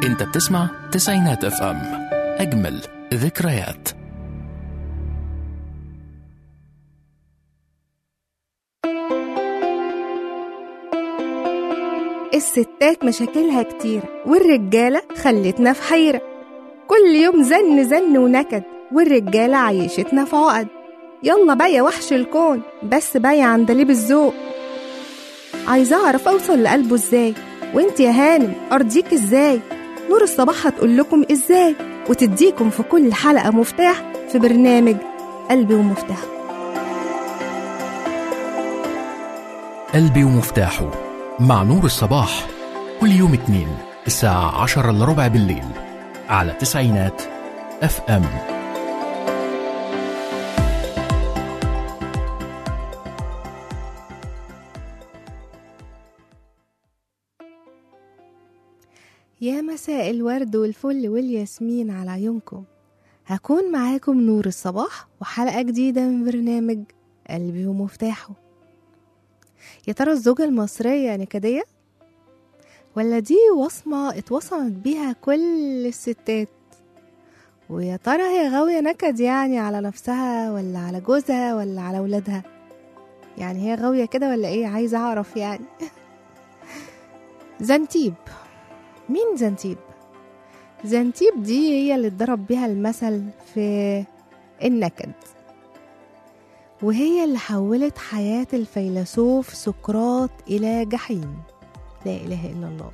انت بتسمع تسعينات اف ام اجمل ذكريات الستات مشاكلها كتير والرجالة خلتنا في حيرة كل يوم زن زن ونكد والرجالة عيشتنا في عقد يلا بقى يا وحش الكون بس بقى يا عندليب الذوق عايزة أعرف أوصل لقلبه إزاي وإنت يا هانم أرضيك إزاي نور الصباح هتقول لكم إزاي وتديكم في كل حلقة مفتاح في برنامج قلبي ومفتاح قلبي ومفتاحه مع نور الصباح كل يوم اتنين الساعة عشرة إلا ربع بالليل على تسعينات اف ام يا مساء الورد والفل والياسمين على عيونكم هكون معاكم نور الصباح وحلقة جديدة من برنامج قلبي ومفتاحه يا ترى الزوجة المصرية نكدية؟ ولا دي وصمة اتوصمت بيها كل الستات ويا ترى هي غاوية نكد يعني على نفسها ولا على جوزها ولا على ولادها يعني هي غاوية كده ولا ايه عايزة اعرف يعني زنتيب مين زنتيب؟ زنتيب دي هي اللي اتضرب بيها المثل في النكد وهي اللي حولت حياة الفيلسوف سقراط إلى جحيم لا إله إلا الله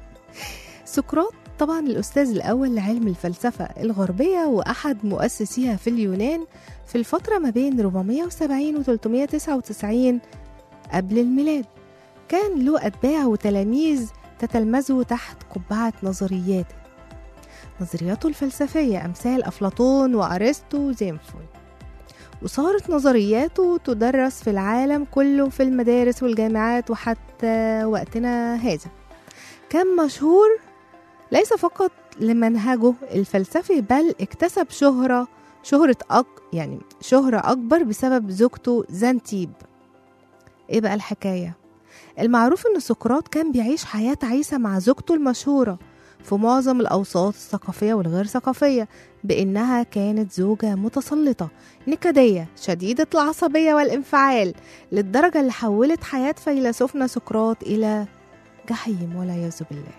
سقراط طبعا الأستاذ الأول لعلم الفلسفة الغربية وأحد مؤسسيها في اليونان في الفترة ما بين 470 و 399 قبل الميلاد كان له أتباع وتلاميذ تتلمذوا تحت قبعة نظرياته نظرياته الفلسفية أمثال أفلاطون وأرسطو زي الفل وصارت نظرياته تدرس في العالم كله في المدارس والجامعات وحتى وقتنا هذا كان مشهور ليس فقط لمنهجه الفلسفي بل اكتسب شهرة شهرة أك يعني شهرة أكبر بسبب زوجته زنتيب إيه بقى الحكاية؟ المعروف إن سقراط كان بيعيش حياة عيسى مع زوجته المشهورة في معظم الأوساط الثقافية والغير ثقافية بإنها كانت زوجة متسلطة نكدية شديدة العصبية والانفعال للدرجة اللي حولت حياة فيلسوفنا سقراط إلى جحيم والعياذ بالله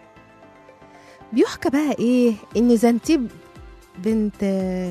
بيحكى بقى إيه إن زنتيب بنت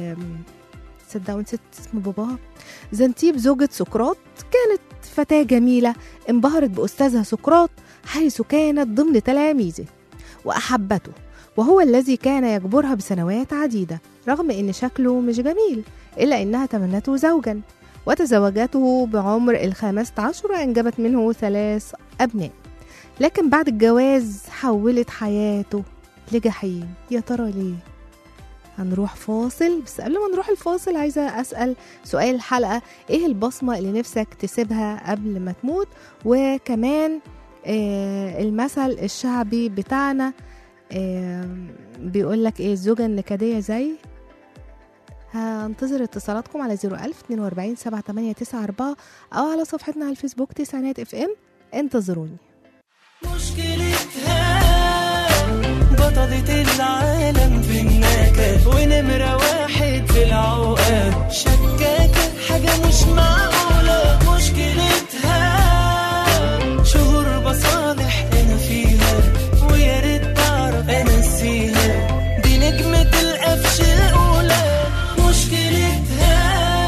تصدقوا نسيت اسم باباها زنتيب زوجة سقراط كانت فتاة جميلة انبهرت بأستاذها سقراط حيث كانت ضمن تلاميذه وأحبته وهو الذي كان يجبرها بسنوات عديدة رغم إن شكله مش جميل إلا إنها تمنته زوجا وتزوجته بعمر الخامسة عشر وأنجبت منه ثلاث أبناء لكن بعد الجواز حولت حياته لجحيم يا ترى ليه؟ هنروح فاصل بس قبل ما نروح الفاصل عايزة أسأل سؤال الحلقة إيه البصمة اللي نفسك تسيبها قبل ما تموت وكمان آه المثل الشعبي بتاعنا آه بيقول لك ايه الزوجة النكدية زي هنتظر اتصالاتكم على 01000 42 7894 أو على صفحتنا على الفيسبوك تسعينات اف ام انتظروني مشكلتها بطلة العالم في النكد ونمرة واحد في العقد شكاكة حاجة مش معقولة مشكلتها شهور بصالح أنا فيها ويا ريت تعرف أنسيها دي نجمة القفش الأولى مشكلتها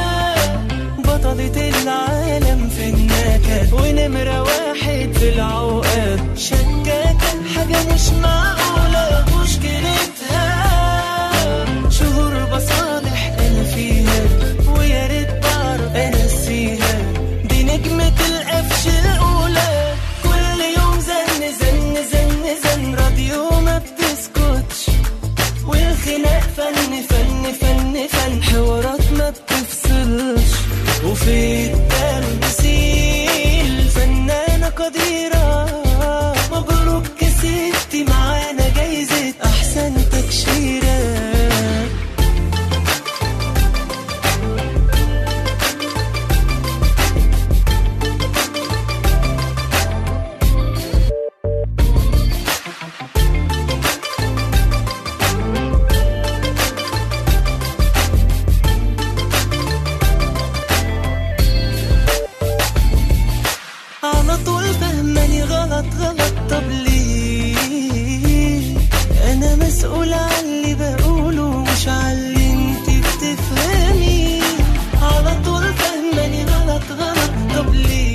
بطلة العالم في النكد ونمرة واحد في العقد شكاكة حاجة مش معقولة مشكلتها شهور بصالح أنا فيها ويا ريت تعرف أنسيها دي نجمة القفش الأولى كل يوم زن زن زن زن راديو ما بتسكتش والخناق فن فن فن فن حوارات ما بتفصلش وفي التمثيل فنانة قديرة مبروك كسبتي معانا جايزة أحسن تكشيرة فهماني غلط غلط طب ليه انا مسؤول عن اللي بقوله مش عن اللي انت بتفهمي على طول فهماني غلط غلط طب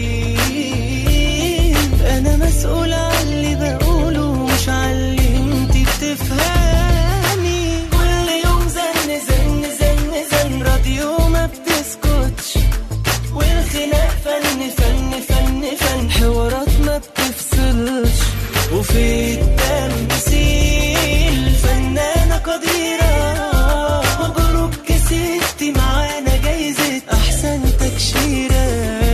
ليه انا مسؤول عن اللي بقوله مش عن اللي انت بتفهمي كل يوم زن زن زن زن راديو ما بتسكتش والخناق فن فن فن فن حوارات ما بتفصلش وفي التمثيل فنانة قديرة مبروك كسبتي معانا جايزة أحسن تكشيرة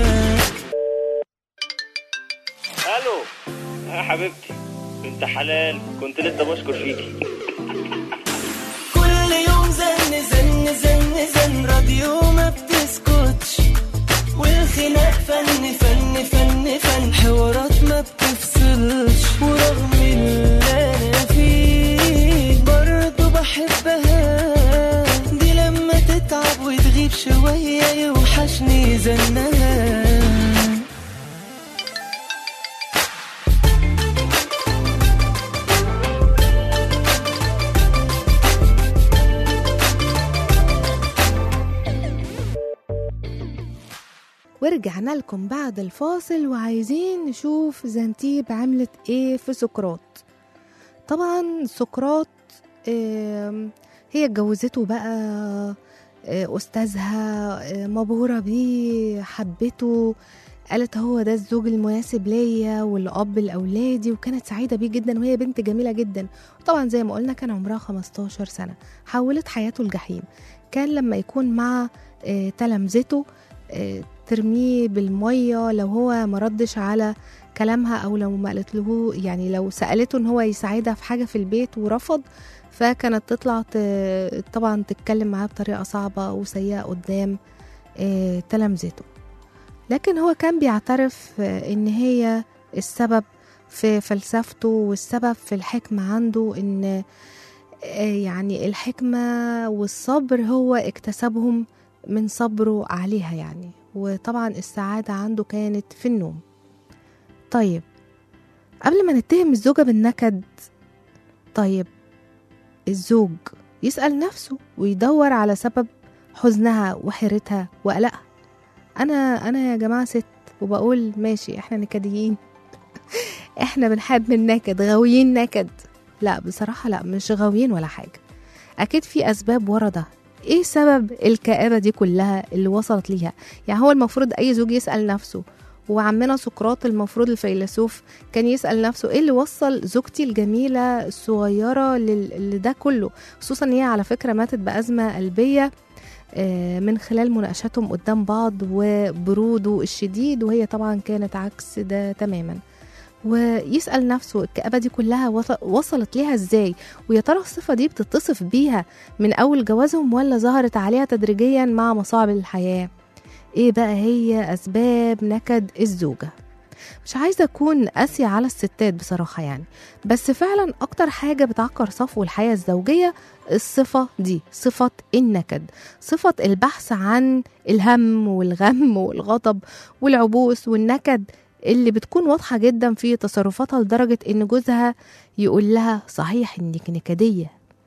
الو يا حبيبتي بنت حلال كنت لسه بشكر فيكي كل يوم زن زن زن زن راديو ما بتسكتش والخناق فن فن فن فن حوارات ما بتفصلش ورغم اللي انا فيه برضه بحبها دي لما تتعب وتغيب شوية يوحشني زنها ورجعنا لكم بعد الفاصل وعايزين نشوف زنتيب عملت ايه في سقراط طبعا سقراط آم، هي اتجوزته بقى آه، أستاذها آه، مبهورة بيه حبته قالت هو ده الزوج المناسب ليا والأب لأولادي وكانت سعيدة بيه جدا وهي بنت جميلة جدا وطبعا زي ما قلنا كان عمرها 15 سنة حولت حياته الجحيم كان لما يكون مع آه، تلامذته آه، ترميه بالمية لو هو مردش على كلامها أو لو ما قالت له يعني لو سألته إن هو يساعدها في حاجة في البيت ورفض فكانت تطلع ت- طبعا تتكلم معاه بطريقة صعبة وسيئة قدام آه، تلامذته لكن هو كان بيعترف آه، إن هي السبب في فلسفته والسبب في الحكمة عنده إن آه، يعني الحكمة والصبر هو اكتسبهم من صبره عليها يعني وطبعا السعادة عنده كانت في النوم طيب قبل ما نتهم الزوجة بالنكد طيب الزوج يسأل نفسه ويدور على سبب حزنها وحيرتها وقلقها أنا أنا يا جماعة ست وبقول ماشي إحنا نكديين إحنا بنحب النكد غاويين نكد لا بصراحة لا مش غاويين ولا حاجة أكيد في أسباب ورا ده ايه سبب الكآبة دي كلها اللي وصلت ليها يعني هو المفروض اي زوج يسأل نفسه وعمنا سقراط المفروض الفيلسوف كان يسأل نفسه ايه اللي وصل زوجتي الجميلة الصغيرة لل- لده كله خصوصا ان هي على فكرة ماتت بأزمة قلبية آه، من خلال مناقشاتهم قدام بعض وبروده الشديد وهي طبعا كانت عكس ده تماما ويسأل نفسه الكآبة دي كلها وص- وصلت ليها ازاي ويا ترى الصفة دي بتتصف بيها من أول جوازهم ولا ظهرت عليها تدريجيا مع مصاعب الحياة ايه بقى هي أسباب نكد الزوجة مش عايزة أكون قاسية على الستات بصراحة يعني بس فعلا أكتر حاجة بتعكر صفو الحياة الزوجية الصفة دي صفة النكد صفة البحث عن الهم والغم والغضب والعبوس والنكد اللي بتكون واضحة جدا في تصرفاتها لدرجة إن جوزها يقول لها صحيح إنك نكدية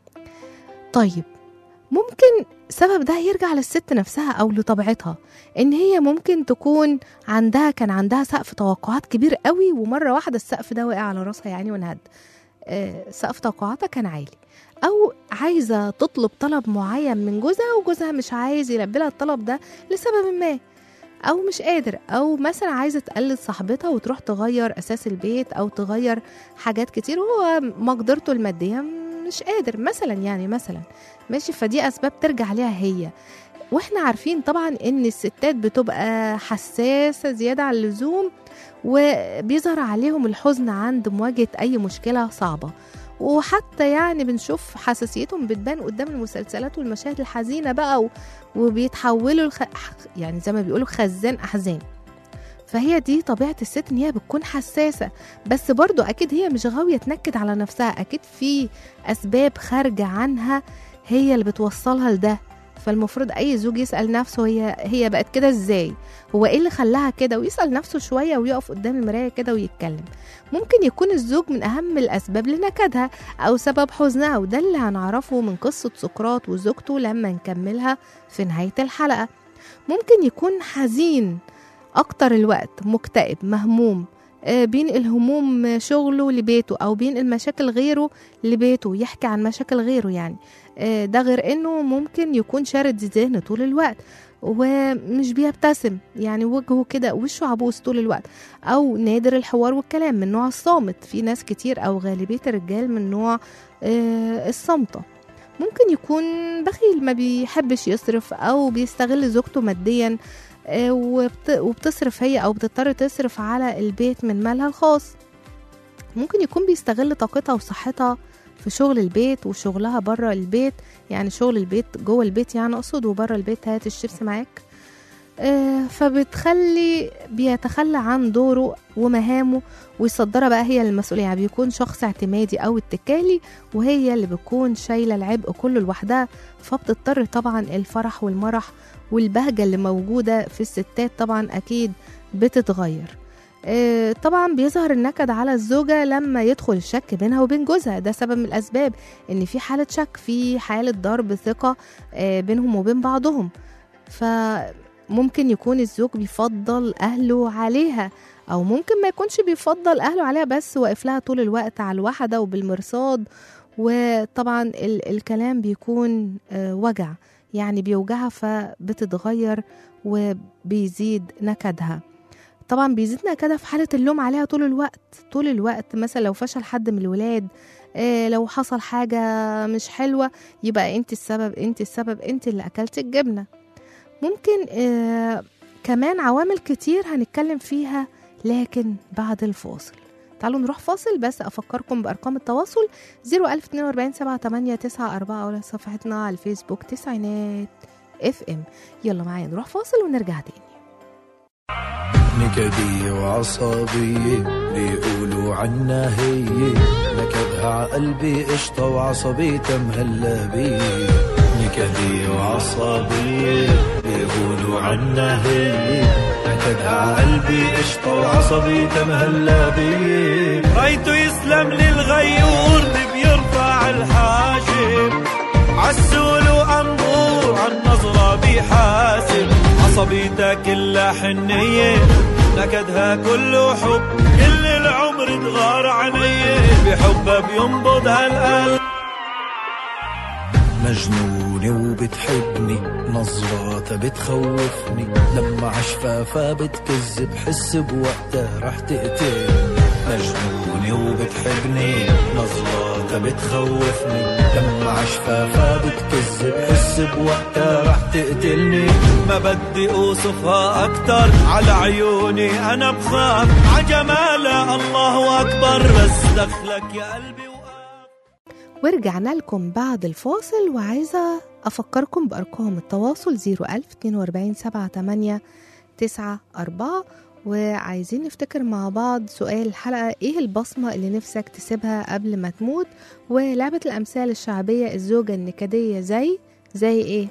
طيب ممكن سبب ده يرجع للست نفسها أو لطبيعتها إن هي ممكن تكون عندها كان عندها سقف توقعات كبير قوي ومرة واحدة السقف ده وقع على راسها يعني وانهد آه، سقف توقعاتها كان عالي أو عايزة تطلب طلب معين من جوزها وجوزها مش عايز يلبي لها الطلب ده لسبب ما أو مش قادر أو مثلا عايزة تقلد صاحبتها وتروح تغير أساس البيت أو تغير حاجات كتير وهو مقدرته المادية مش قادر مثلا يعني مثلا ماشي فدي أسباب ترجع ليها هي واحنا عارفين طبعا ان الستات بتبقى حساسة زيادة عن اللزوم وبيظهر عليهم الحزن عند مواجهة أي مشكلة صعبة وحتى يعني بنشوف حساسيتهم بتبان قدام المسلسلات والمشاهد الحزينة بقى و... وبيتحولوا الخ... يعني زي ما بيقولوا خزان أحزان فهي دي طبيعة الست ان هي بتكون حساسة بس برضو اكيد هي مش غاوية تنكد على نفسها اكيد في اسباب خارجة عنها هي اللي بتوصلها لده فالمفروض اي زوج يسال نفسه هي هي بقت كده ازاي هو ايه اللي خلاها كده ويسال نفسه شويه ويقف قدام المرايه كده ويتكلم ممكن يكون الزوج من اهم الاسباب لنكدها او سبب حزنها وده اللي هنعرفه من قصه سقراط وزوجته لما نكملها في نهايه الحلقه ممكن يكون حزين اكتر الوقت مكتئب مهموم آه، بينقل هموم شغله لبيته او بينقل مشاكل غيره لبيته يحكي عن مشاكل غيره يعني آه، ده غير انه ممكن يكون شارد ذهن طول الوقت ومش بيبتسم يعني وجهه كده وشه عبوس طول الوقت او نادر الحوار والكلام من نوع الصامت في ناس كتير او غالبيه الرجال من نوع آه، الصامته ممكن يكون بخيل ما بيحبش يصرف او بيستغل زوجته ماديا آه، وبت- وبتصرف هي او بتضطر تصرف على البيت من مالها الخاص ممكن يكون بيستغل طاقتها وصحتها في شغل البيت وشغلها بره البيت يعني شغل البيت جوه البيت يعني اقصد وبره البيت هات الشيبس معاك آه، فبتخلي بيتخلى عن دوره ومهامه ويصدرها بقى هي المسؤولية يعني بيكون شخص اعتمادي أو اتكالي وهي اللي بتكون شايلة العبء كله لوحدها فبتضطر طبعا الفرح والمرح والبهجة اللي موجودة في الستات طبعا أكيد بتتغير آه، طبعا بيظهر النكد على الزوجة لما يدخل الشك بينها وبين جوزها ده سبب من الأسباب إن في حالة شك في حالة ضرب ثقة آه، بينهم وبين بعضهم فممكن يكون الزوج بيفضل أهله عليها أو ممكن ما يكونش بيفضل أهله عليها بس واقف لها طول الوقت على الوحدة وبالمرصاد وطبعا ال- الكلام بيكون آه، وجع يعني بيوجعها فبتتغير وبيزيد نكدها طبعا بيزيد نكدها في حالة اللوم عليها طول الوقت طول الوقت مثلا لو فشل حد من الولاد آه، لو حصل حاجة مش حلوة يبقى انت السبب انت السبب انت اللي اكلت الجبنة ممكن آه كمان عوامل كتير هنتكلم فيها لكن بعد الفاصل تعالوا نروح فاصل بس افكركم بارقام التواصل 01042 7894 او صفحتنا على الفيسبوك تسعينات اف ام يلا معايا نروح فاصل ونرجع تاني نكدية وعصبية بيقولوا عنا هي نكدها عقلبي قشطة وعصبيتها مهلا بيه نكدية وعصبية بيقولوا عنا هي نكدها عقلبي قشطة وعصبيتها مهلا بيه رايته يسلم للغيور اللي بيرفع الحاجب عسول وأمور عالنظرة بيحاسب عصبيتها كلها حنية نكدها كله حب كل العمر تغار علي بحبها بينبض هالقلب مجنونة وبتحبني نظراتها بتخوفني لما عشفافها بتكذب حس بوقتها رح تقتلني مجنونة وبتحبني نظراتها بتخوفني لما عشفافها بتكذب حس بوقتها رح تقتلني ما بدي اوصفها اكتر على عيوني انا بخاف عجمالها الله اكبر بس دخلك يا قلبي وقف ورجعنا لكم بعد الفاصل وعايزة أفكركم بأرقام التواصل 01042 78 94 وعايزين نفتكر مع بعض سؤال الحلقة إيه البصمة اللي نفسك تسيبها قبل ما تموت ولعبة الأمثال الشعبية الزوجة النكدية زي زي إيه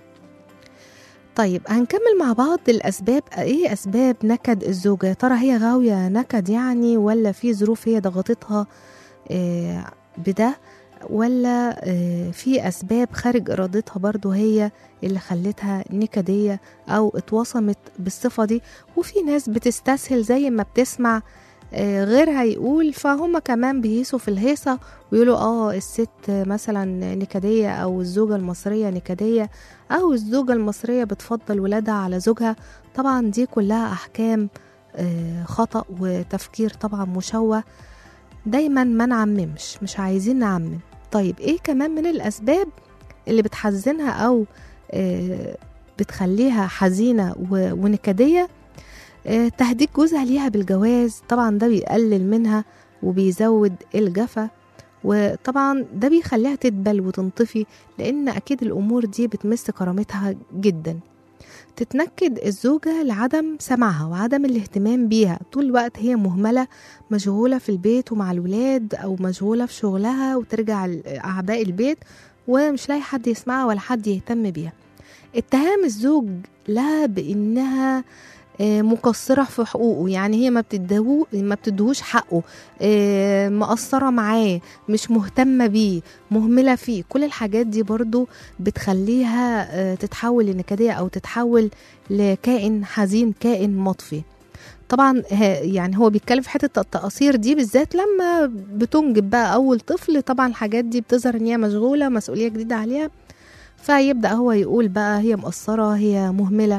طيب هنكمل مع بعض الأسباب إيه أسباب نكد الزوجة يا ترى هي غاوية نكد يعني ولا في ظروف هي ضغطتها آه، بده ولا آه، في أسباب خارج إرادتها برضو هي اللي خلتها نكدية أو اتوصمت بالصفة دي وفي ناس بتستسهل زي ما بتسمع آه، غيرها يقول فهم كمان بيهيسوا في الهيصة ويقولوا اه الست مثلا نكدية أو الزوجة المصرية نكدية أو الزوجة المصرية بتفضل ولادها على زوجها طبعا دي كلها أحكام آه، خطأ وتفكير طبعا مشوه دايما ما نعممش مش عايزين نعمم طيب ايه كمان من الاسباب اللي بتحزنها او آه، بتخليها حزينه و- ونكديه آه، تهديد جوزها ليها بالجواز طبعا ده بيقلل منها وبيزود الجفا وطبعا ده بيخليها تدبل وتنطفي لان اكيد الامور دي بتمس كرامتها جدا تتنكد الزوجة لعدم سماعها وعدم الاهتمام بيها طول الوقت هي مهملة مشغولة في البيت ومع الولاد أو مشغولة في شغلها وترجع ل- أعباء البيت ومش لاقي حد يسمعها ولا حد يهتم بيها اتهام الزوج لها بانها آه، مقصرة في حقوقه يعني هي ما بتدهو ما بتدهوش حقه آه، مقصرة معاه مش مهتمة بيه مهملة فيه كل الحاجات دي برضو بتخليها آه، تتحول لنكدية أو تتحول لكائن حزين كائن مطفي طبعا ه- يعني هو بيتكلم في حته التقصير دي بالذات لما بتنجب بقى اول طفل طبعا الحاجات دي بتظهر ان هي مشغوله مسؤوليه جديده عليها فيبدا هو يقول بقى هي مقصره هي مهمله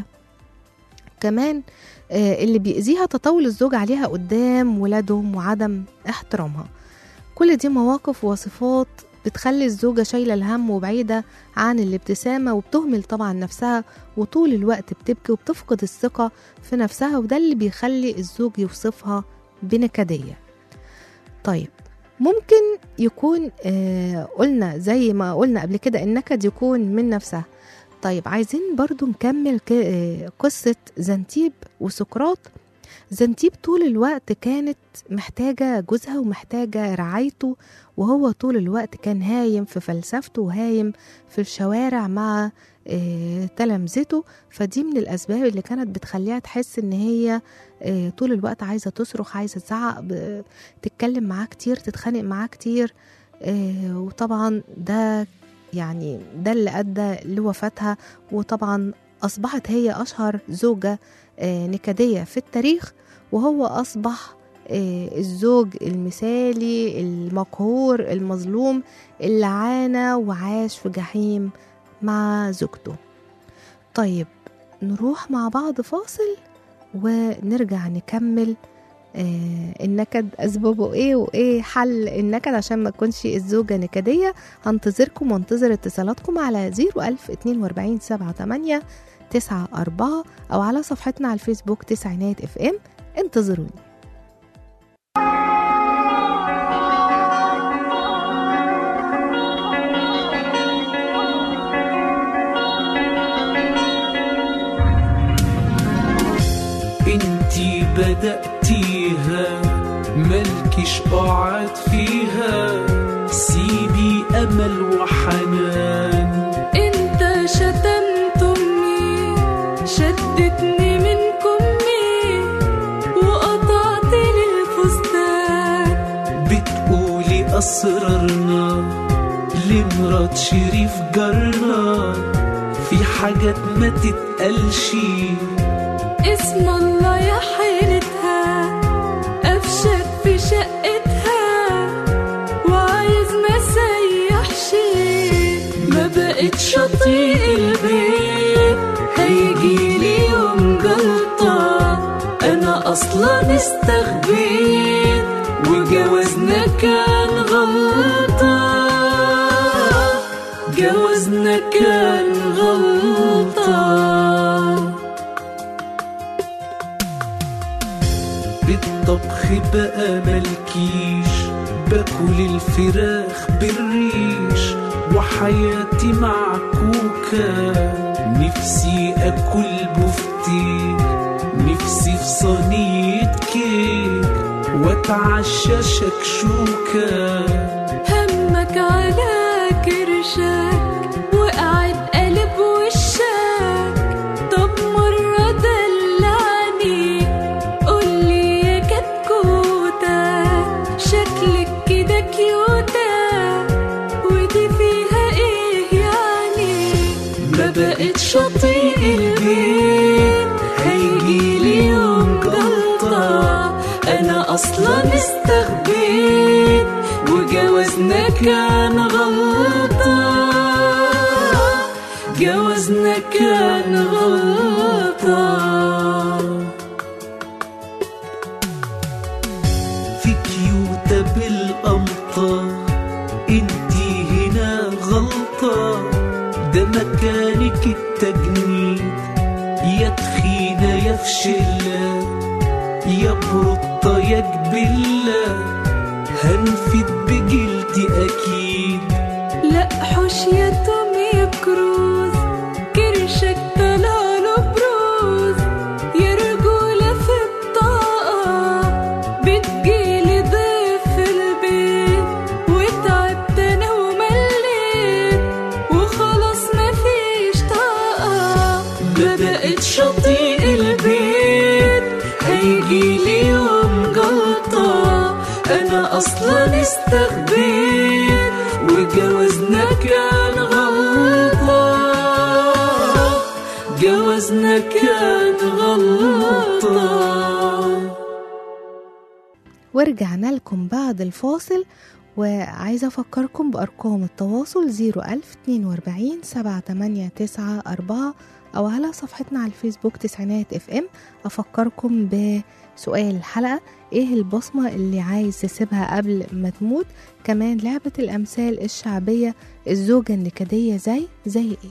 كمان آه، اللي بيأذيها تطاول الزوج عليها قدام ولادهم وعدم احترامها كل دي مواقف وصفات بتخلي الزوجة شايلة الهم وبعيدة عن الابتسامة وبتهمل طبعا نفسها وطول الوقت بتبكي وبتفقد الثقة في نفسها وده اللي بيخلي الزوج يوصفها بنكدية طيب ممكن يكون آه قلنا زي ما قلنا قبل كده النكد يكون من نفسها طيب عايزين برضو نكمل ك- آه، قصة زنتيب وسقراط زنتيب طول الوقت كانت محتاجة جوزها ومحتاجة رعايته وهو طول الوقت كان هايم في فلسفته وهايم في الشوارع مع آه، تلامذته فدي من الأسباب اللي كانت بتخليها تحس إن هي آه، طول الوقت عايزة تصرخ عايزة تزعق ب- تتكلم معاه كتير تتخانق معاه كتير آه، وطبعا ده يعني ده اللي أدى لوفاتها وطبعا أصبحت هي أشهر زوجة آه، نكدية في التاريخ وهو أصبح آه، الزوج المثالي المقهور المظلوم اللي عانى وعاش في جحيم مع زوجته طيب نروح مع بعض فاصل ونرجع نكمل آه النكد أسبابه إيه وإيه حل النكد عشان ما تكونش الزوجة نكدية هنتظركم وانتظر اتصالاتكم على 01042 78 تسعة أربعة أو على صفحتنا على الفيسبوك تسعينات اف ام انتظروني انتي بدأتيها ملكش قعد فيها سيبي أمل وحنان انت شتمت امي شدتني من كمي وقطعت لي الفستان بتقولي أسرارنا لمرات شريف جارنا في حاجات ما تتقالش اسم الله يا حيرتها افشك في شقتها وعايز ما سيحش ما بقتش اطيق البيت هيجيلي يوم جلطة انا اصلا استخبيت وجوازنا كان غلطة جوازنا كان غلطة بالطبخ بقى ملكيش باكل الفراخ بالريش وحياتي معكوكة نفسي اكل بفتيك نفسي في صينية كيك واتعشى شكشوكة همك على كرشك وقعد قلب وشك طب مرة دلعني قولي يا كتكوتة شكلك كده كيوتة ودي فيها ايه يعني ما بقتش اطيق البيت هيجيلي يوم جلطة انا اصلا استخبيت وجوازنا كان غلطة جوازنا كان غلطة في كيوتة بالقمطة انتي هنا غلطة ده مكانك التجنيد يا تخينة يا فشلة يا بروطة يا جبلة هنفد بجلدي أكيد لا حوش يا تومي كروز كرشك طلع له بروز يا رجولة في الطاقة بتجيلي ضيف في البيت وتعبت انا ومليت وخلاص مفيش طاقة انا اصلا استخبيت وجوازنا كان غلطة جوازنا كان غلطة ورجعنا لكم بعد الفاصل وعايزة أفكركم بأرقام التواصل 01042 7894 أو على صفحتنا على الفيسبوك تسعينات اف ام أفكركم بسؤال الحلقة ايه البصمة اللي عايز تسيبها قبل ما تموت كمان لعبة الأمثال الشعبية الزوجة النكدية زي زي ايه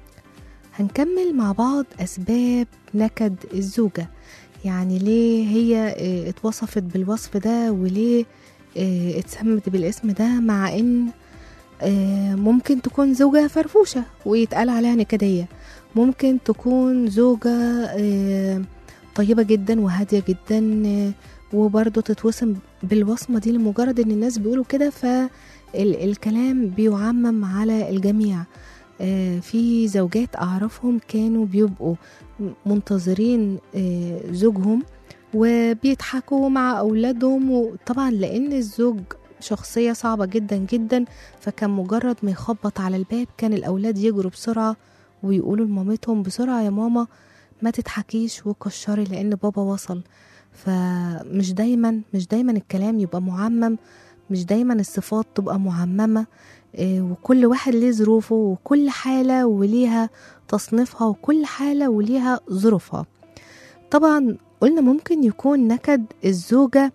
هنكمل مع بعض أسباب نكد الزوجة يعني ليه هي اه، اتوصفت بالوصف ده وليه اه، اتسمت بالاسم ده مع ان اه، ممكن تكون زوجة فرفوشة ويتقال عليها نكدية ممكن تكون زوجة اه، طيبة جدا وهادية جدا اه، وبرضه تتوسم بالوصمة دي لمجرد ان الناس بيقولوا كده فالكلام بيعمم على الجميع آه، في زوجات أعرفهم كانوا بيبقوا منتظرين آه، زوجهم وبيضحكوا مع أولادهم وطبعا لأن الزوج شخصية صعبة جدا جدا فكان مجرد ما يخبط على الباب كان الأولاد يجروا بسرعة ويقولوا لمامتهم بسرعة يا ماما ما تضحكيش وكشري لأن بابا وصل فمش دايما مش دايما الكلام يبقى معمم مش دايما الصفات تبقى معممة آه، وكل واحد ليه ظروفه وكل حالة وليها تصنيفها وكل حالة وليها ظروفها طبعا قلنا ممكن يكون نكد الزوجة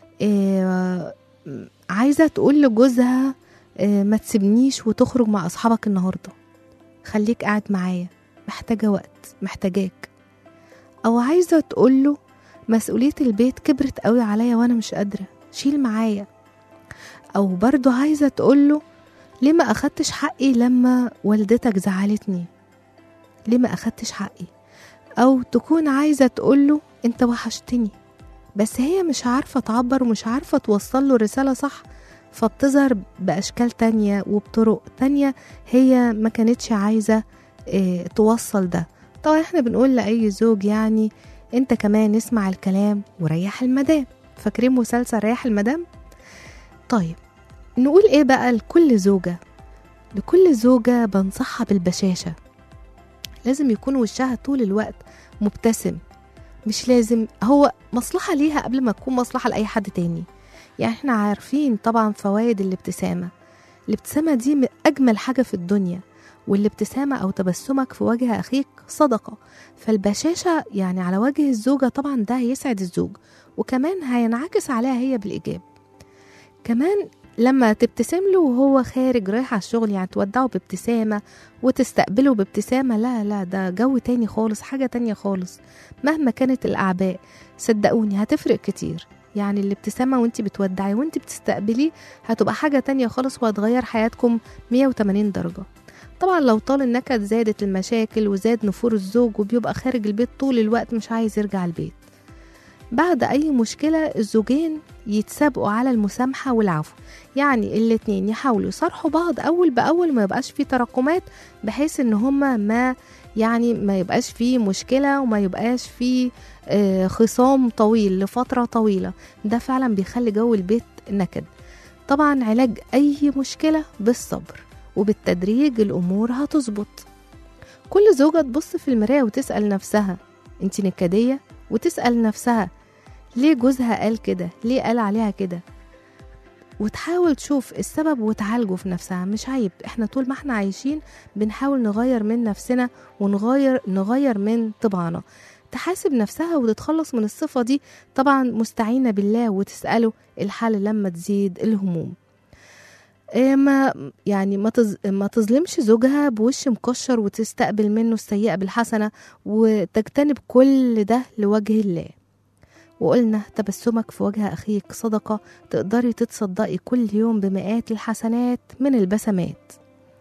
آه، عايزة تقول لجوزها آه، ما تسيبنيش وتخرج مع أصحابك النهاردة خليك قاعد معايا محتاجة وقت محتاجاك أو عايزة تقوله مسؤولية البيت كبرت قوي عليا وأنا مش قادرة شيل معايا أو برضو عايزة تقوله ليه ما أخدتش حقي لما والدتك زعلتني ليه ما أخدتش حقي أو تكون عايزة تقوله أنت وحشتني بس هي مش عارفة تعبر ومش عارفة توصل له رسالة صح فبتظهر بأشكال تانية وبطرق تانية هي ما كانتش عايزة اه توصل ده طبعا احنا بنقول لأي زوج يعني انت كمان اسمع الكلام وريح المدام فاكرين مسلسل ريح المدام طيب نقول ايه بقى لكل زوجة لكل زوجة بنصحها بالبشاشة لازم يكون وشها طول الوقت مبتسم مش لازم هو مصلحة ليها قبل ما تكون مصلحة لأي حد تاني يعني احنا عارفين طبعا فوائد الابتسامة الابتسامة دي من أجمل حاجة في الدنيا والابتسامة أو تبسمك في وجه أخيك صدقة فالبشاشة يعني على وجه الزوجة طبعا ده هيسعد الزوج وكمان هينعكس عليها هي بالإيجاب كمان لما تبتسم له وهو خارج رايح على الشغل يعني تودعه بابتسامة وتستقبله بابتسامة لا لا ده جو تاني خالص حاجة تانية خالص مهما كانت الأعباء صدقوني هتفرق كتير يعني الابتسامة وانت بتودعي وانت بتستقبليه هتبقى حاجة تانية خالص وهتغير حياتكم 180 درجة طبعا لو طال النكد زادت المشاكل وزاد نفور الزوج وبيبقى خارج البيت طول الوقت مش عايز يرجع البيت بعد أي مشكلة الزوجين يتسابقوا على المسامحة والعفو يعني الاتنين يحاولوا يصارحوا بعض أول بأول ما يبقاش فيه تراكمات بحيث إن هما ما يعني ما يبقاش فيه مشكلة وما يبقاش فيه آه، خصام طويل لفترة طويلة ده فعلا بيخلي جو البيت نكد طبعا علاج أي مشكلة بالصبر وبالتدريج الأمور هتظبط كل زوجة تبص في المراية وتسأل نفسها انت نكدية وتسأل نفسها ليه جوزها قال كده ليه قال عليها كده وتحاول تشوف السبب وتعالجه في نفسها مش عيب احنا طول ما احنا عايشين بنحاول نغير من نفسنا ونغير نغير من طبعنا تحاسب نفسها وتتخلص من الصفة دي طبعا مستعينة بالله وتسأله الحل لما تزيد الهموم إيه ما يعني ما تز... ما تظلمش زوجها بوش مكشر وتستقبل منه السيئة بالحسنة وتجتنب كل ده لوجه الله وقلنا تبسمك في وجه أخيك صدقة تقدري تتصدقي كل يوم بمئات الحسنات من البسمات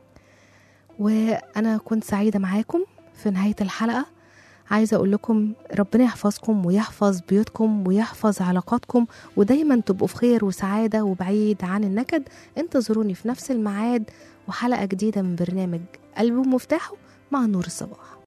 وأنا كنت سعيدة معاكم في نهاية الحلقة عايزة أقول لكم ربنا يحفظكم ويحفظ بيوتكم ويحفظ علاقاتكم ودايما تبقوا في خير وسعادة وبعيد عن النكد انتظروني في نفس الميعاد وحلقة جديدة من برنامج قلبي ومفتاحه مع نور الصباح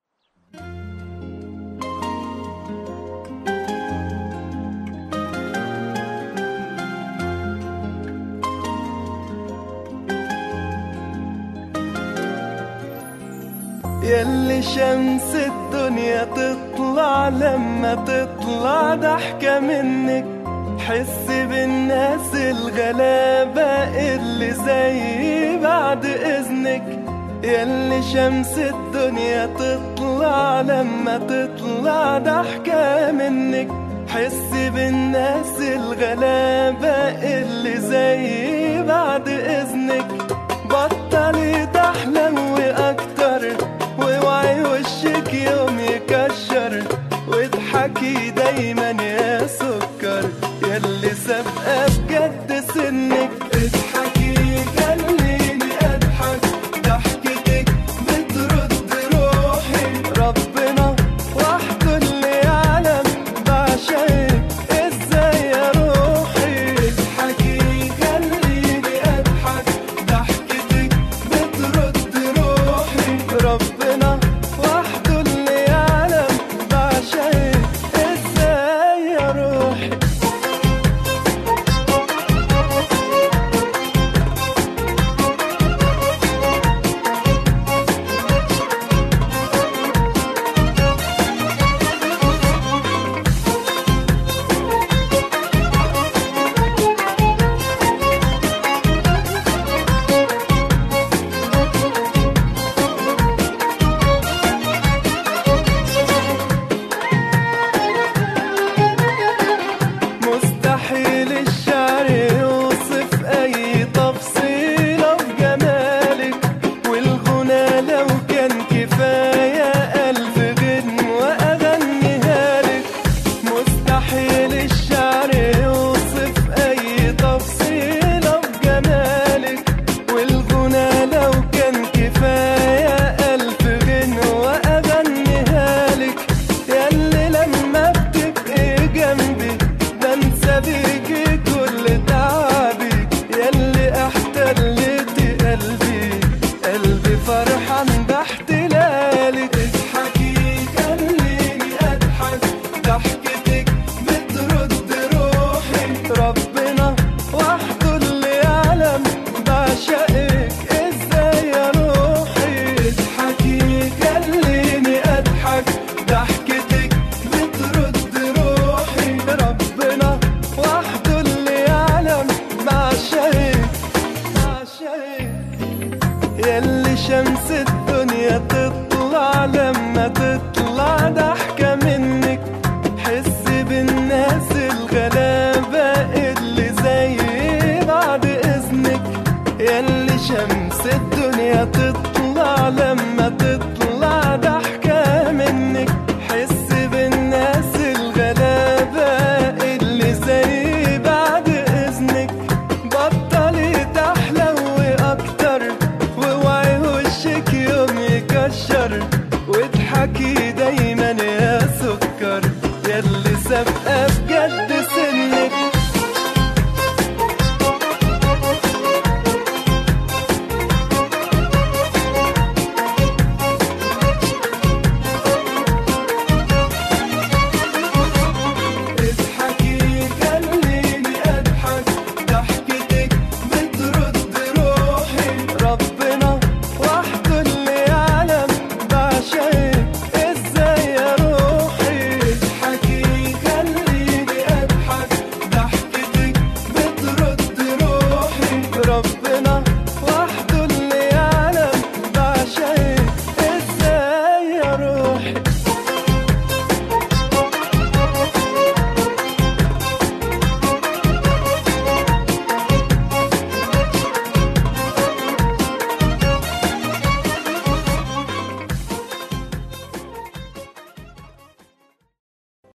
يلي شمس الدنيا تطلع لما تطلع ضحكة منك حس بالناس الغلابة اللي زي بعد إذنك يلي شمس الدنيا تطلع لما تطلع ضحكة منك حس بالناس الغلابة اللي زي بعد إذنك بطلي تحلوي أكتر واوعي وشك يوم يكشر واضحكي دايما يا سكر يلي سابقة بجد سنك اضحكي خليني اضحك ضحكتك بترد روحي ربنا وحده اللي يعلم بعشقك ازاي يا روحي اضحكي خليني اضحك ضحكتك بترد روحي ربنا وحده اللي يعلم بعشقك ازاي يا روحي مستحيل الشعر يوصف أي تفصيلة في جمالك والغنى لو كان كفاية ألف غنم وأغنيها لك مستحيل الشعر يوصف أي تفصيلة في جمالك والغنى لو كان كفاية ألف غنى وأغنيها لك ياللي لما بتبقي جنبي بنسى بيكي كل تعبي ياللي احتلتي قلبي قلبي فرحان باحتلالك اضحكي خليني اضحك ضحكتك بترد روحي ربنا وحده اللي يعلم بعشقك ازاي يا روحي اضحكي خليني اضحك ضحكتك بترد روحي ربنا وحده اللي يعلم بعشقك بعشقك يلي شمس